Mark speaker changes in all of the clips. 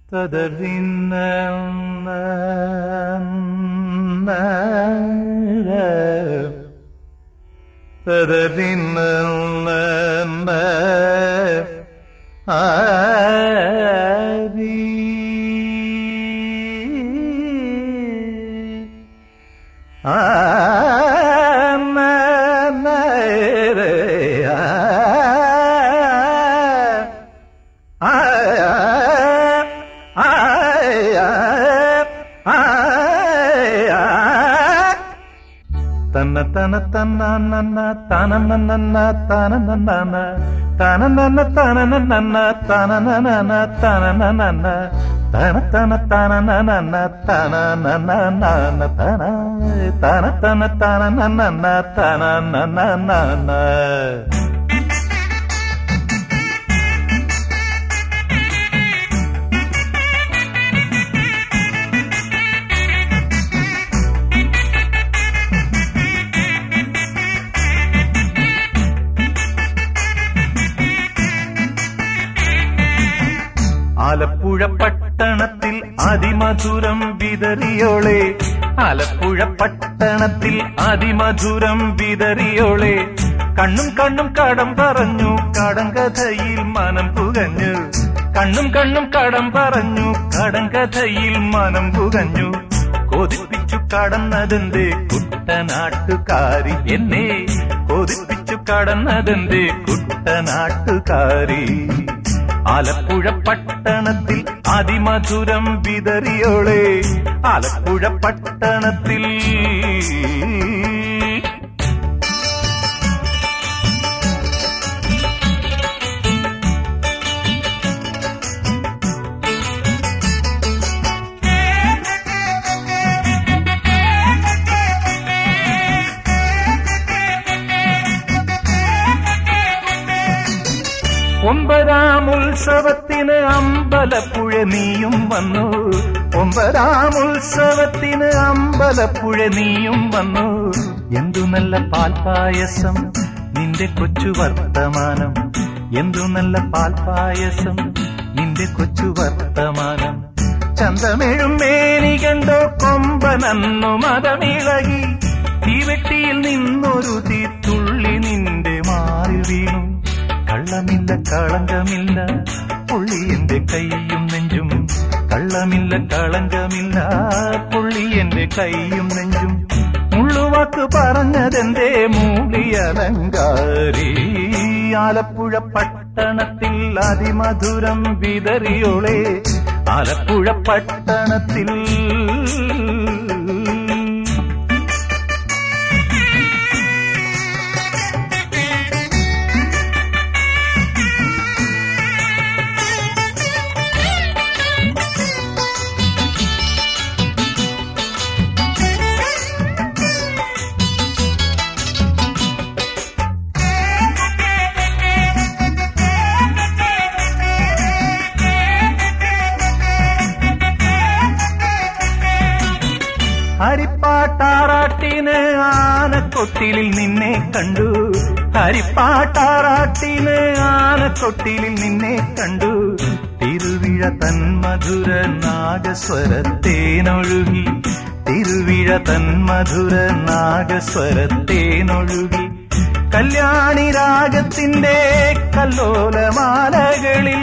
Speaker 1: തദറിന്ന തദറിന്ന ആരി തന്ന തന തന്ന നന്ന തന നന്ന തന നന്ന തന നന്ന തന നന്ന തന നന്ന തന നന്ന തന തന തന നന്ന തന നന്ന തന തന തന തന നന്ന തന നന്ന ആലപ്പുഴ പട്ടണത്തിൽ അതിമധുരം വിതറിയോളെ ആലപ്പുഴ പട്ടണത്തിൽ അതിമധുരം വിതറിയോളെ കണ്ണും കണ്ണും കടം പറഞ്ഞു കടം കഥയിൽ മനം പുകഞ്ഞു കണ്ണും കണ്ണും കടം പറഞ്ഞു കടം കഥയിൽ മനം പുകഞ്ഞു കൊതിപ്പിച്ചു കടന്നതെന്തേ കുട്ടനാട്ടുകാരി എന്നെ കൊതിപ്പിച്ചു കടന്നതെന്തേ കുട്ടനാട്ടുകാരി ആലപ്പുഴ പട്ടണത്തിൽ അതിമധുരം വിതറിയോളെ ആലപ്പുഴ പട്ടണത്തിൽ ഒമ്പതാം ഉത്സവത്തിന് അമ്പലപ്പുഴ നീയും വന്നു ഒമ്പതാം ഉത്സവത്തിന് അമ്പലപ്പുഴ നീയും വന്നു എന്തു നല്ല പാൽപായസം നിന്റെ കൊച്ചു വർത്തമാനം എന്തു നല്ല പാൽപായസം നിന്റെ കൊച്ചു വർത്തമാനം ചന്തമെഴും മേനി കണ്ടോ കൊമ്പനന്നു മതമിളകി തീവെട്ടിയിൽ നിന്നൊരു തീത്തുള്ളി നിന്റെ മാറി വീണു കള്ളമില്ല കളങ്കമില്ല പുള്ളി എന്റെ കൈയും നെഞ്ചും കള്ളമില്ല കളങ്കമില്ല പുള്ളി എന്റെ കൈയും നെഞ്ചും മുള്ളുവാക്ക് പറഞ്ഞതെന്റെ മൂളിയലങ്കാരി ആലപ്പുഴ പട്ടണത്തിൽ അതിമധുരം വിതറിയോളെ ആലപ്പുഴ പട്ടണത്തിൽ ഹരിപ്പാട്ടാറാട്ടിന് ആനക്കൊട്ടിലിൽ നിന്നെ കണ്ടു ഹരിപ്പാട്ടാറാട്ടിന് ആനക്കൊട്ടിലിൽ നിന്നെ കണ്ടു തിരുവിഴ തന്മധുര നാഗസ്വരത്തേനൊഴുകി തിരുവിഴ തന്മധുര നാഗസ്വരത്തേനൊഴുകി കല്യാണി രാഗത്തിന്റെ കല്ലോലമാലകളിൽ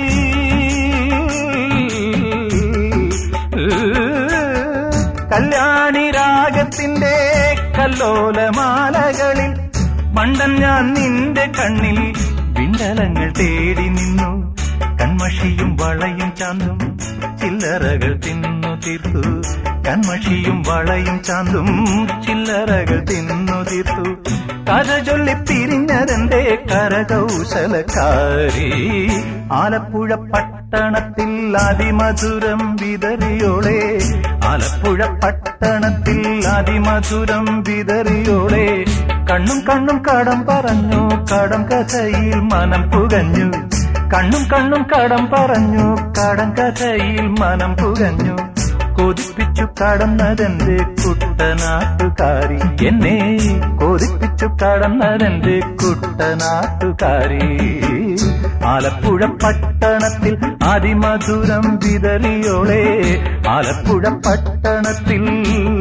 Speaker 1: കല്യാണി രാഗത്തിന്റെ കല്ലോലമാലകളിൽ മണ്ടൻ ഞാൻ നിന്റെ കണ്ണിൽ വിണ്ടലങ്ങൾ തേടി നിന്നു കൺമഷിയും വളയും ചാന്തും ചില്ലറകൾ തിന്നു തീർത്തു കൺമഷിയും വളയും ചാന്തും ചില്ലറകൾ തിന്നു തീർത്തു കഥ ചൊല്ലി പിരിഞ്ഞതെന്റെ കരകൗശലക്കാരി ആലപ്പുഴ പട്ടണത്തിൽ അതിമധുരം വിതറിയോളെ ആലപ്പുഴ പട്ടണത്തിൽ അതിമധുരം വിതറിയോളെ കണ്ണും കണ്ണും കടം പറഞ്ഞു കടം കഥയിൽ മനം പുകഞ്ഞു കണ്ണും കണ്ണും കടം പറഞ്ഞു കടം കഥയിൽ മനം പുകഞ്ഞു കൊതിപ്പിച്ചു കടന്നതെന്റെ കുട്ടനാട്ടുകാരി എന്നെ കൊതിപ്പിച്ചു കടന്നതെന്റെ കുട്ടനാട്ടുകാരി ആലപ്പുഴ പട്ടണത്തിൽ അതിമധുരം വിതറിയോളെ ആലപ്പുഴ പട്ടണത്തിൽ